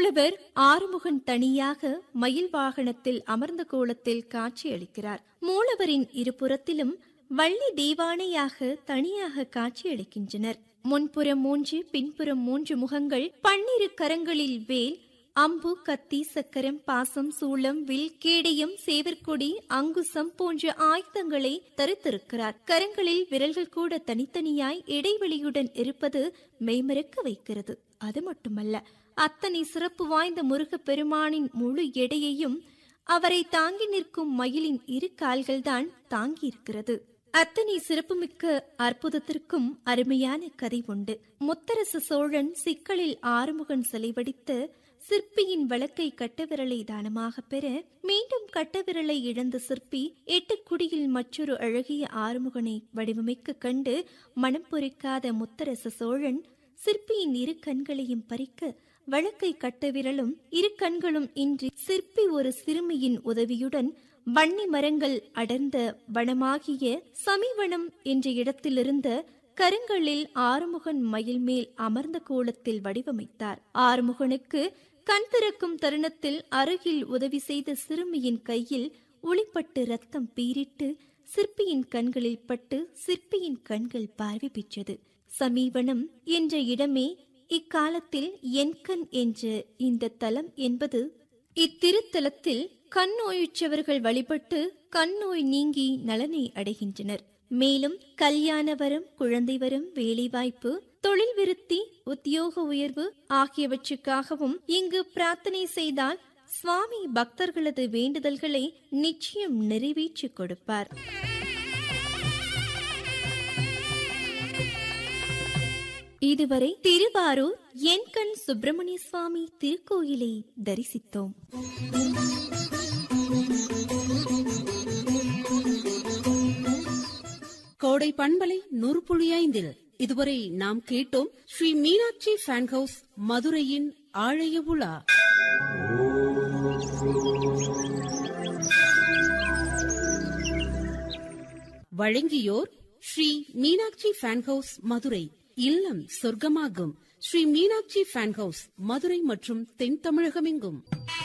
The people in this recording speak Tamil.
மூலவர் ஆறுமுகன் தனியாக மயில் வாகனத்தில் அமர்ந்த கோலத்தில் காட்சியளிக்கிறார் மூலவரின் இருபுறத்திலும் வள்ளி தெய்வானையாக தனியாக காட்சியளிக்கின்றனர் முன்புறம் மூன்று பின்புறம் மூன்று முகங்கள் பன்னிரு கரங்களில் வேல் அம்பு கத்தி சக்கரம் பாசம் சூளம் வில் கேடயம் சேவற்கொடி அங்குசம் போன்ற ஆயுதங்களை தரித்திருக்கிறார் கரங்களில் விரல்கள் கூட தனித்தனியாய் இடைவெளியுடன் இருப்பது மெய்மறக்க வைக்கிறது அது மட்டுமல்ல அத்தனை சிறப்பு வாய்ந்த முருகப் பெருமானின் முழு எடையையும் அவரை தாங்கி நிற்கும் மயிலின் இரு கால்கள்தான் தாங்கியிருக்கிறது அத்தனை சிறப்புமிக்க அற்புதத்திற்கும் அருமையான கதை உண்டு முத்தரசு சோழன் சிக்கலில் ஆறுமுகன் சிலை வடித்து சிற்பியின் வழக்கை கட்டவிரலை தானமாக பெற மீண்டும் கட்டவிரலை இழந்த சிற்பி எட்டுக்குடியில் மற்றொரு அழகிய ஆறுமுகனை வடிவமைக்க கண்டு மனம் பொறிக்காத முத்தரச சோழன் சிற்பியின் இரு கண்களையும் பறிக்க வழக்கை கட்டவிரலும் இரு கண்களும் இன்றி சிற்பி ஒரு சிறுமியின் உதவியுடன் வன்னி மரங்கள் அடர்ந்த வனமாகிய சமிவனம் என்ற இடத்திலிருந்த கருங்கல்லில் ஆறுமுகன் மயில் மேல் அமர்ந்த கோலத்தில் வடிவமைத்தார் ஆறுமுகனுக்கு கண் திறக்கும் தருணத்தில் அருகில் உதவி செய்த சிறுமியின் கையில் ஒளிப்பட்டு ரத்தம் பீரிட்டு சிற்பியின் கண்களில் பட்டு சிற்பியின் கண்கள் பார்வை பெற்றது சமீவனம் என்ற இடமே இக்காலத்தில் என்கண் என்ற இந்த தலம் என்பது இத்திருத்தலத்தில் கண் நோயுற்றவர்கள் வழிபட்டு கண் நோய் நீங்கி நலனை அடைகின்றனர் மேலும் கல்யாண வரம் குழந்தை வரம் வேலைவாய்ப்பு தொழில் விருத்தி உத்தியோக உயர்வு ஆகியவற்றுக்காகவும் இங்கு பிரார்த்தனை செய்தால் சுவாமி பக்தர்களது வேண்டுதல்களை நிச்சயம் நிறைவேற்றிக் கொடுப்பார் இதுவரை திருவாரூர் என்கண் சுப்பிரமணிய சுவாமி திருக்கோயிலை தரிசித்தோம் கோடை பண்பலை நூற்புழியைந்தில் இதுவரை நாம் கேட்டோம் ஸ்ரீ மீனாட்சி ஃபேன் ஹவுஸ் மதுரையின் ஆழைய உலா வழங்கியோர் ஸ்ரீ மீனாட்சி ஃபேன் ஹவுஸ் மதுரை இல்லம் சொர்க்கமாகும் ஸ்ரீ மீனாட்சி ஃபேன் ஹவுஸ் மதுரை மற்றும் தென் தமிழகமெங்கும்